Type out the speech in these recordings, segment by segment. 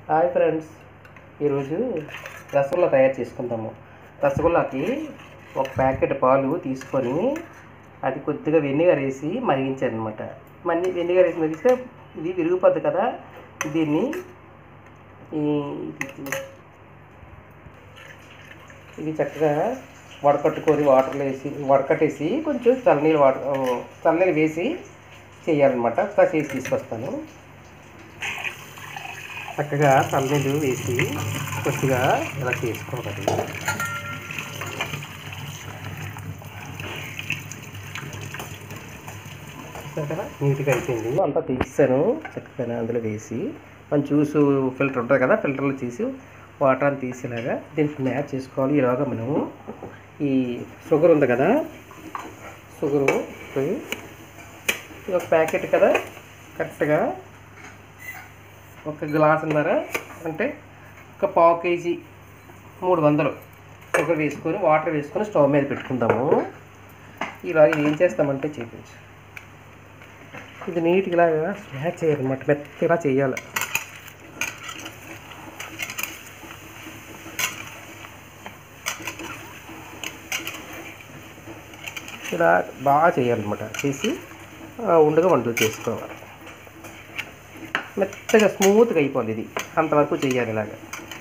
Hi friends ఈరోజు రసగుల్లా తయారు చేసుకుందాము రసగుల్లాకి ఒక ప్యాకెట్ పాలు తీసుకొని అది కొద్దిగా వెనిగర్ వేసి మరిగించాను అనమాట మళ్ళీ వెనిగర్ వేసి మరిగిస్తే ఇది విరిగిపోద్ది కదా దీన్ని ఈ ఇది- ఇది చక్కగా వడకట్టుకొని వాటర్లో వేసి వడకట్టేసి కొంచెం చల్లనీళ్ళు వాటర్ చల్లనీళ్ళు వేసి చేయాలన్నమాట ఒకసారి చేసి తీసుకొస్తాను చక్కగా చల్లనీళ్ళు వేసి కొద్దిగా ఇలా చేసుకోవాలి కదా నీట్గా అయిపోయింది అంతా తీసాను చక్కగా అందులో వేసి మన జ్యూస్ ఫిల్టర్ ఉంటుంది కదా ఫిల్టర్లో తీసి వాటర్ అంతా తీసేలాగా దీనికి మ్యాచ్ చేసుకోవాలి ఈలోగా మనము ఈ షుగర్ ఉంది కదా షుగరు పోయి ఇది ఒక ప్యాకెట్ కదా కరెక్ట్గా ఒక గ్లాసున్నర అంటే ఒక పావు కేజీ మూడు వందలు షుగర్ వేసుకొని వాటర్ వేసుకొని స్టవ్ మీద పెట్టుకుందాము ఇలా ఇది ఏం చేస్తామంటే చూపించు ఇది నీట్గా ఇలాగా స్మాష్ చేయాలన్నమాట మెత్తగా చేయాలి ఇలా బాగా చేయాలన్నమాట చేసి ఆ, ఉండగా వంటలు చేసుకోవాలి మెత్తగా స్మూత్గా అయిపోవాలి ఇది అంతవరకు చేయాలి ఇలాగా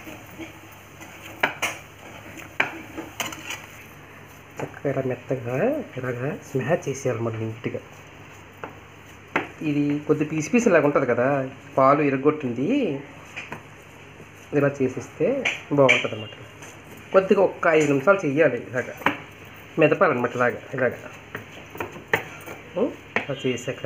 చక్కగా ఇలా మెత్తగా ఇలాగా స్మాష్ చేసేయాలన్నమాట నీట్గా ఇది కొద్ది పీస్ పీస్ ఇలాగ ఉంటుంది కదా పాలు ఇరగొట్టింది ఇలా చేసిస్తే బాగుంటుంది అన్నమాట కొద్దిగా ఒక్క ఐదు నిమిషాలు చెయ్యాలి ఇలాగా మెదపాలన్నమాట ఇలాగా ఇలాగా ఉం? అలా చేశాక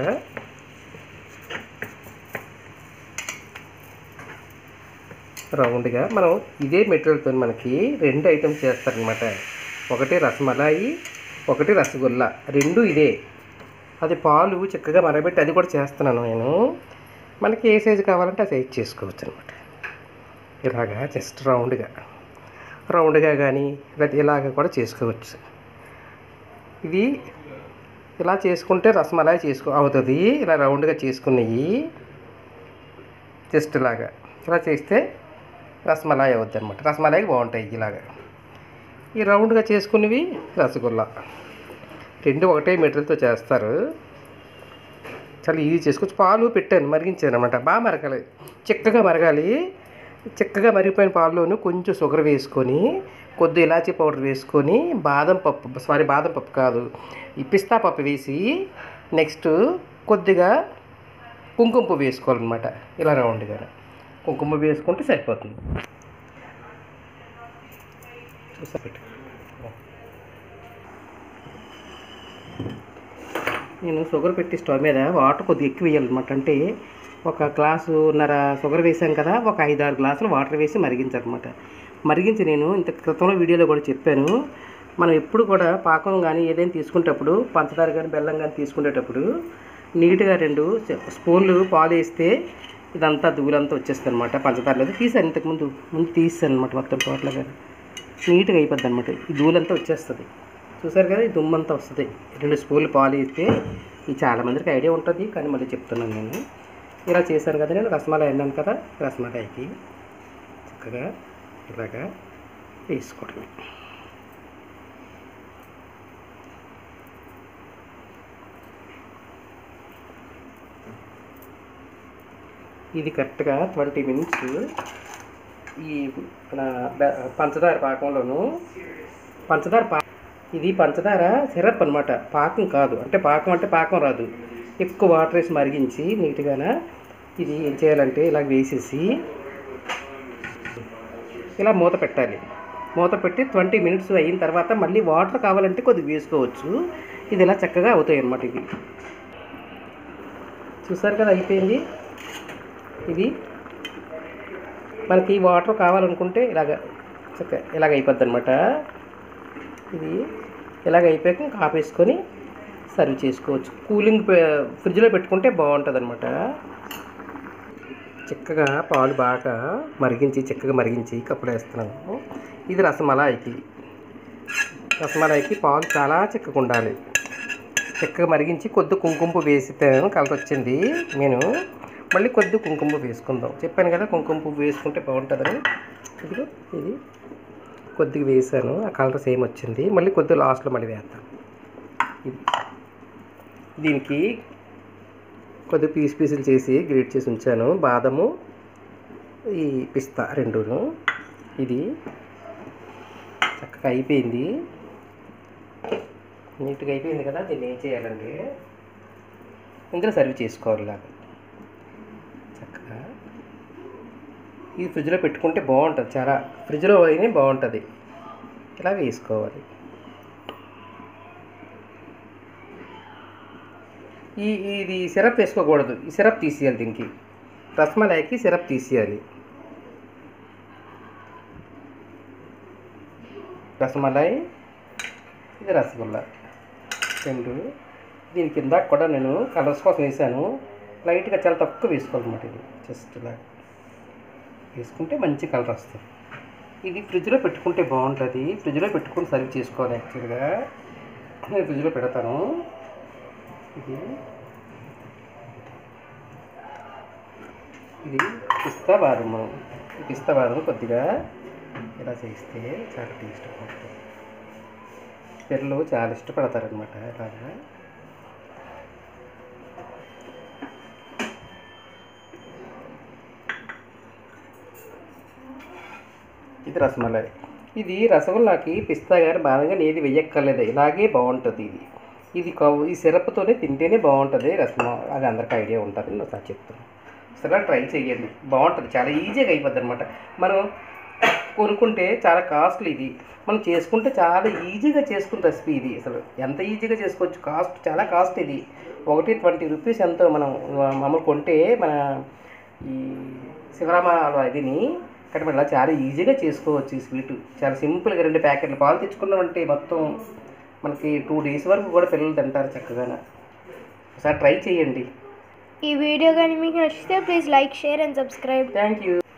రౌండ్గా మనం ఇదే మెటీరియల్తో మనకి రెండు ఐటమ్స్ చేస్తారనమాట ఒకటి రసమలాయి ఒకటి రసగుల్లా రెండు ఇదే అది పాలు చక్కగా మరగబెట్టి అది కూడా చేస్తున్నాను నేను మనకి ఏ సైజు కావాలంటే ఆ సైజు చేసుకోవచ్చు అనమాట ఇలాగా జస్ట్ రౌండ్గా రౌండ్గా కానీ లేకపోతే ఇలాగ కూడా చేసుకోవచ్చు ఇది ఇలా చేసుకుంటే రసమలాయి చేసుకో అవుతుంది ఇలా రౌండ్గా చేసుకున్నవి జస్ట్ ఇలాగా ఇలా చేస్తే రసమలాయి అవుద్ది అనమాట రసమలాయి బాగుంటాయి ఇలాగా ఈ రౌండ్గా చేసుకున్నవి రసగుల్లా రెండు ఒకటే మెటీరియల్తో చేస్తారు చాలా ఈజీ చేసుకోవచ్చు పాలు పెట్టాను మరిగించాను అనమాట బాగా మరగాలి చిక్కగా మరగాలి చిక్కగా మరిగిపోయిన పాలులోను కొంచెం షుగర్ వేసుకొని కొద్ది ఇలాచీ పౌడర్ వేసుకొని బాదం పప్పు సారీ బాదం పప్పు కాదు ఈ పిస్తా పప్పు వేసి నెక్స్ట్ కొద్దిగా కుంకుమ పువ్వు వేసుకోవాలన్నమాట ఇలా రౌండ్గా కుంకుమ పువ్వు వేసుకుంటే సరిపోతుంది చూసా పెట్టు నేను షుగర్ పెట్టి స్టవ్ మీద వాటర్ కొద్దిగా ఎక్కువ వేయాలన్నమాట అంటే ఒక గ్లాసున్నర షుగర్ వేసాం కదా ఒక ఐదు ఆరు గ్లాసులు వాటర్ వేసి మరిగించాలన్నమాట మరిగించి నేను ఇంత క్రితంలో వీడియోలో కూడా చెప్పాను మనం ఎప్పుడు కూడా పాకం కానీ ఏదైనా తీసుకునేటప్పుడు పంచదార కానీ బెల్లం కానీ తీసుకునేటప్పుడు నీట్గా రెండు స్పూన్లు పాలు వేస్తే ఇదంతా ధూళంతా వచ్చేస్తుంది అనమాట పంచదారలో తీసాను ఇంతకుముందు ముందు తీసాను అనమాట మొత్తం టోటల్గా నీట్గా అయిపోద్ది అనమాట ఈ ధూళంతా వచ్చేస్తుంది చూసారు కదా ఈ దుమ్మంతా వస్తుంది రెండు స్పూన్లు పాలు వేస్తే ఇది చాలా మందికి ఐడియా ఉంటుంది కానీ మళ్ళీ చెప్తున్నాను నేను ఇలా చేశాను కదా నేను రసమలై అన్నాను కదా రసమలాయికి చక్కగా ఇలాగా వేసుకోవడమే ఇది కరెక్ట్గా ట్వంటీ మినిట్స్ ఈ మన బె- పంచదార పాకంలోను పంచదార పా ఇది పంచదార సిరప్ అనమాట పాకం కాదు అంటే పాకం అంటే పాకం రాదు ఎక్కువ వాటర్ వేసి మరిగించి నీట్గాన ఇది ఏం చేయాలంటే ఇలా వేసేసి ఇలా మూత పెట్టాలి మూత పెట్టి ట్వంటీ మినిట్స్ అయిన తర్వాత మళ్ళీ వాటర్ కావాలంటే కొద్దిగా వేసుకోవచ్చు ఇది ఇలా చక్కగా అవుతాయి అన్నమాట ఇవి చూసారు కదా అయిపోయింది ఇది మనకి వాటర్ కావాలనుకుంటే ఇలాగ చక్క ఇలాగ అయిపోద్ది అనమాట ఇది ఇలాగ అయిపోయాక ఇంకా ఆపేసుకొని సర్వ్ చేసుకోవచ్చు కూలింగ్ పె- ఫ్రిడ్జ్లో పెట్టుకుంటే బాగుంటుంది అనమాట చిక్కగా పాలు బాగా మరిగించి చిక్కగా మరిగించి కప్పులో వేస్తున్నాను ఇది రసమలాయికి రసమలాయికి పాలు చాలా చిక్కగా ఉండాలి చిక్కగా మరిగించి కొద్ది కుంకుమ పువ్వు వేసి కలర్ వచ్చింది నేను మళ్ళీ కొద్ది కుంకుమ పువ్వు వేసుకుందాం చెప్పాను కదా కుంకుమ పువ్వు వేసుకుంటే బాగుంటుందని ఇదిగో ఇది కొద్దిగా వేసాను ఆ కలర్ సేమ్ వచ్చింది మళ్ళీ కొద్దిగా లాస్ట్లో మళ్ళీ వేస్తాను ఇది దీనికి కొద్ది పీస్ పీసులు చేసి గ్రేట్ చేసి ఉంచాను బాదము ఈ పిస్తా రెండును ఇది చక్కగా అయిపోయింది నీట్గా అయిపోయింది కదా దీన్ని ఏం చేయాలంటే ఇందులో సర్వ్ చేసుకోవాలి ఇలాగా చక్కగా ఇది ఫ్రిడ్జ్లో పెట్టుకుంటే బాగుంటుంది చాలా ఫ్రిడ్జ్లో అయినా బాగుంటుంది ఇలా వేసుకోవాలి ఈ ఇది సిరప్ వేసుకోకూడదు ఈ సిరప్ తీసేయాలి దీనికి రస్మలాయికి సిరప్ తీసేయాలి రసమలాయి ఇది రసగుల్లా రెండు దీని కింద కూడా నేను కలర్స్ కోసం వేసాను లైట్గా చాలా తక్కువ వేసుకోవాలన్నమాట ఇది జస్ట్ ఇలా వేసుకుంటే మంచి కలర్ వస్తుంది ఇది ఫ్రిడ్జ్లో పెట్టుకుంటే బాగుంటుంది ఫ్రిడ్జ్లో పెట్టుకొని సర్వ్ చేసుకోవాలి యాక్చువల్గా నేను ఫ్రిడ్జ్లో పెడతాను ఇది ఇది పిస్తా బాదము ఈ పిస్తా బాదం కొద్దిగా ఇలా చేస్తే చాలా టేస్ట్ ఉంటుంది పిల్లలు చాలా ఇష్టపడతారనమాట ఇలాగా ఇది రసమలై ఇది రసగుల్లాకి పిస్తా గారి బాదంగా ఏది వెయ్యక్కర్లేదు ఇలాగే బాగుంటుంది ఇది ఇది కవ్ ఈ సిరప్తోనే తింటేనే బాగుంటుంది రసం అది అందరికీ ఐడియా ఉంటుంది నేను ఒకసారి చెప్తాను అసలు ట్రై చేయండి బాగుంటుంది చాలా ఈజీగా అయిపోద్ది అనమాట మనం కొనుక్కుంటే చాలా కాస్ట్లీ ఇది మనం చేసుకుంటే చాలా ఈజీగా చేసుకున్న రెసిపీ ఇది అసలు ఎంత ఈజీగా చేసుకోవచ్చు కాస్ట్ చాలా కాస్ట్ ఇది ఒకటి ట్వంటీ రూపీస్ ఎంతో మనం మామూలు కొంటే మన ఈ శివరామ ఇదిని కానీ మళ్ళీ చాలా ఈజీగా చేసుకోవచ్చు ఈ స్వీట్ చాలా సింపుల్గా రెండు ప్యాకెట్లు పాలు తెచ్చుకున్నామంటే మొత్తం మనకి టూ డేస్ వరకు కూడా పిల్లలు తింటారు చక్కగా ఒకసారి ట్రై చేయండి ఈ వీడియో కానీ మీకు నచ్చితే please like share and subscribe thank you